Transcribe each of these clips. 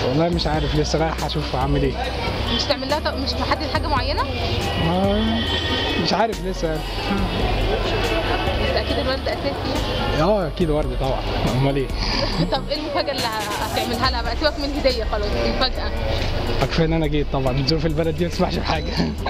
والله مش عارف لسه رايح اشوف هعمل ايه مش تعمل لها طب مش محدد حاجه معينه ما- مش عارف لسه بس اكيد الورد اساسي اه اكيد ورد طبعا امال ايه طب ايه المفاجاه اللي هتعملها لها بقى سيبك من الهديه خلاص المفاجاه كفايه ان انا جيت طبعا ظروف البلد دي ما تسمحش بحاجه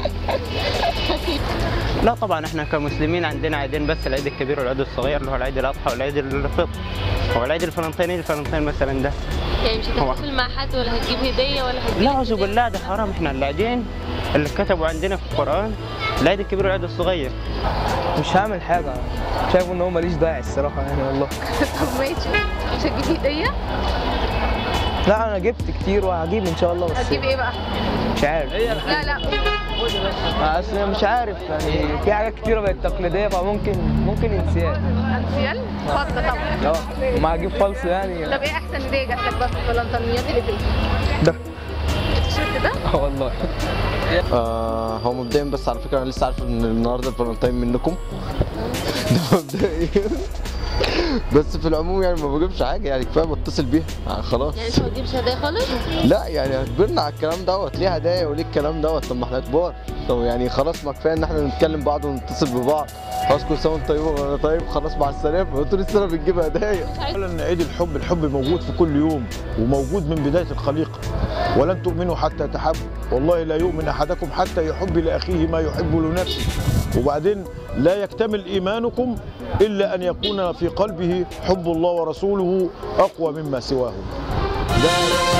لا طبعا احنا كمسلمين عندنا عيدين بس العيد الكبير والعيد الصغير اللي هو العيد الاضحى والعيد الفطر هو العيد الفلنطيني الفلنطين مثلا ده يعني مش هتحتفل مع حد ولا هتجيب هديه ولا هتجيب لا اعوذ بالله ده حرام احنا العيدين اللي كتبوا عندنا في القران العيد الكبير والعيد الصغير مش هعمل حاجه شايف ان هو ماليش داعي الصراحه يعني والله طب ماشي مش هتجيب هديه لا انا جبت كتير وهجيب ان شاء الله بس هتجيب ايه بقى مش عارف لا لا اصل أنا مش عارف يعني في حاجات كتيره بقت تقليديه فممكن ممكن انسيان انسيال فضه طبعا اه ما هجيب فالص يعني طب ايه احسن هديه جات لك بقى في الفلنطينيات اللي فاتت ده التيشيرت ده اه والله آه هو مبدئيا بس على فكره انا لسه عارف ان النهارده الفالنتين منكم ده مبدئيا بس في العموم يعني ما بجيبش حاجه يعني كفايه بتصل بيها يعني خلاص يعني انت ما تجيبش هديه خالص لا يعني كبرنا على الكلام دوت ليه هدايا وليه الكلام دوت طب ما احنا كبار طب يعني خلاص ما كفايه ان احنا نتكلم بعض ونتصل ببعض خلاص كل سنه وانت طيب وانا طيب خلاص مع السلامه طول السنه بنجيب هدايا اولا عيد الحب الحب موجود في كل يوم وموجود من بدايه الخليقه ولن تؤمنوا حتى تحبوا والله لا يؤمن احدكم حتى يحب لاخيه ما يحب لنفسه وبعدين لا يكتمل ايمانكم الا ان يكون في قلبه حب الله ورسوله اقوى مما سواه ده